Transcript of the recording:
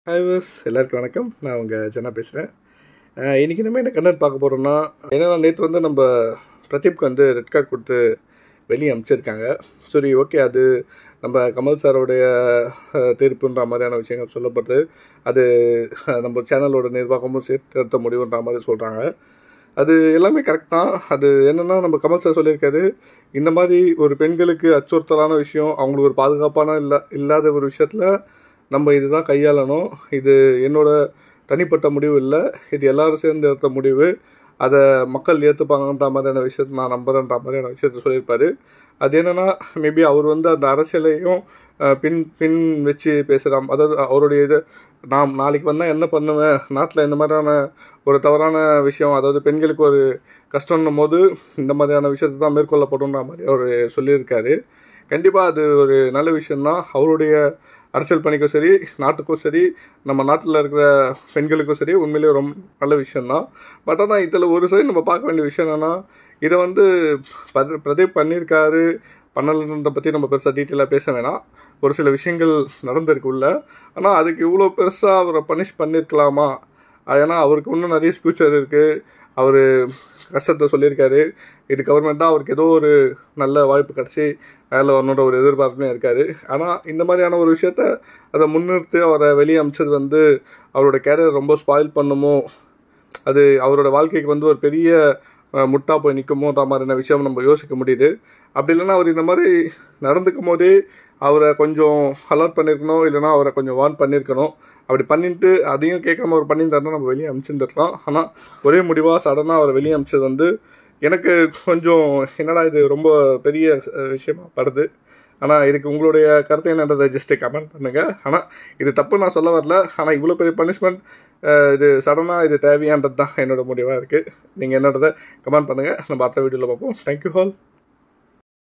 ஹைவர்ஸ் எல்லாருக்கும் வணக்கம் நான் உங்கள் ஜனா பேசுகிறேன் இன்றைக்கி நம்ம என்ன கண்டென்ட் பார்க்க போகிறோம்னா ஏன்னா நேற்று வந்து நம்ம பிரதீப்க்கு வந்து ரெட் கார்டு கொடுத்து வெளியே அனுப்பிச்சிருக்காங்க சரி ஓகே அது நம்ம கமல் சாரோடைய அஹ், தீர்ப்புன்ற மாதிரியான விஷயங்கள் சொல்லப்படுது அது அஹ், நம்ம சேனலோட நிர்வாகமும் சேர்த்து எடுத்த முடிவுன்ற மாதிரி சொல்கிறாங்க அது எல்லாமே கரெக்ட் தான் அது என்னென்னா நம்ம கமல் சார் சொல்லியிருக்காரு இந்த மாதிரி ஒரு பெண்களுக்கு அச்சுறுத்தலான விஷயம் அவங்களுக்கு ஒரு பாதுகாப்பான இல்லை இல்லாத ஒரு விஷயத்தில் நம்ம இதுதான் கையாளணும் இது என்னோட தனிப்பட்ட முடிவு இல்லை இது எல்லாரும் சேர்ந்து எடுத்த முடிவு அதை மக்கள் ஏற்றுப்பாங்கன்ற மாதிரியான விஷயத்தை நான் நம்புறேன்ற மாதிரியான விஷயத்த சொல்லியிருப்பாரு அது என்னென்னா மேபி அவர் வந்து அந்த அரசியலையும் அஹ், பின் பின் வச்சு பேசுகிறாம் அதாவது அவருடைய இது நான் நாளைக்கு வந்தால் என்ன பண்ணுவேன் நாட்டில் இந்த மாதிரியான ஒரு தவறான விஷயம் அதாவது பெண்களுக்கு ஒரு கஷ்டம்னும் போது இந்த மாதிரியான விஷயத்தை தான் மேற்கொள்ளப்படும்ன்ற மாதிரி அவர் சொல்லியிருக்காரு கண்டிப்பாக அது ஒரு நல்ல விஷயந்தான் அவருடைய அரசியல் பணிக்கும் சரி நாட்டுக்கும் சரி நம்ம நாட்டில் இருக்கிற பெண்களுக்கும் சரி உண்மையிலேயே ரொம்ப நல்ல விஷயந்தான் பட் ஆனால் இதில் ஒரு சைடு நம்ம பார்க்க வேண்டிய விஷயம் என்னென்னா இதை வந்து பத- பிரதீப் பண்ணியிருக்காரு பண்ணலன்றதை பற்றி நம்ம பெருசாக டீட்டெயிலாக பேச வேணாம் ஒரு சில விஷயங்கள் நடந்திருக்கு உள்ள ஆனால் அதுக்கு இவ்வளோ பெருசாக அவரை பனிஷ் பண்ணியிருக்கலாமா ஏன்னா அவருக்கு இன்னும் நிறைய ஃப்யூச்சர் இருக்குது அவர் கஷ்டத்தை சொல்லியிருக்காரு இது கவர்மெண்ட் தான் அவருக்கு ஏதோ ஒரு நல்ல வாய்ப்பு கிடச்சி வேலை வரணுன்ற ஒரு எதிர்பார்ப்புமே இருக்காரு ஆனால் இந்த மாதிரியான ஒரு விஷயத்த அதை முன்னிறுத்தி அவரை வெளியே அமிச்சது வந்து அவரோட கேரியர் ரொம்ப ஸ்பாயில் பண்ணுமோ அது அவரோட வாழ்க்கைக்கு வந்து ஒரு பெரிய அஹ், முட்டா போய் நிற்குமோன்ற மாதிரியான விஷயம் நம்ம யோசிக்க முடியுது அப்படி இல்லைன்னா அவர் இந்த மாதிரி நடந்துக்கும் போதே அவரை கொஞ்சம் அலர்ட் பண்ணியிருக்கணும் இல்லைன்னா அவரை கொஞ்சம் வார்ன் பண்ணியிருக்கணும் அப்படி பண்ணிட்டு அதையும் கேட்காம அவர் பண்ணியிருந்தாருன்னா நம்ம வெளியே அனுப்பிச்சிருந்துருக்கலாம் ஆனால் ஒரே முடிவாக சடனாக அவரை வெளியே அனுப்பிச்சது வந்து எனக்கு கொஞ்சம் என்னடா இது ரொம்ப பெரிய அஹ், விஷயமா படுது ஆனால் இதுக்கு உங்களுடைய கருத்து என்னன்றதை ஜஸ்ட்டு கமெண்ட் பண்ணுங்கள் ஆனால் இது தப்பு நான் சொல்ல வரல ஆனால் இவ்வளோ பெரிய பனிஷ்மெண்ட் இது சடனாக இது தேவையான்றது தான் என்னோட முடிவாக இருக்குது நீங்கள் என்னன்றதை கமெண்ட் பண்ணுங்கள் நம்ம அடுத்த வீடியோவில் பார்ப்போம் தேங்க்யூ ஹால்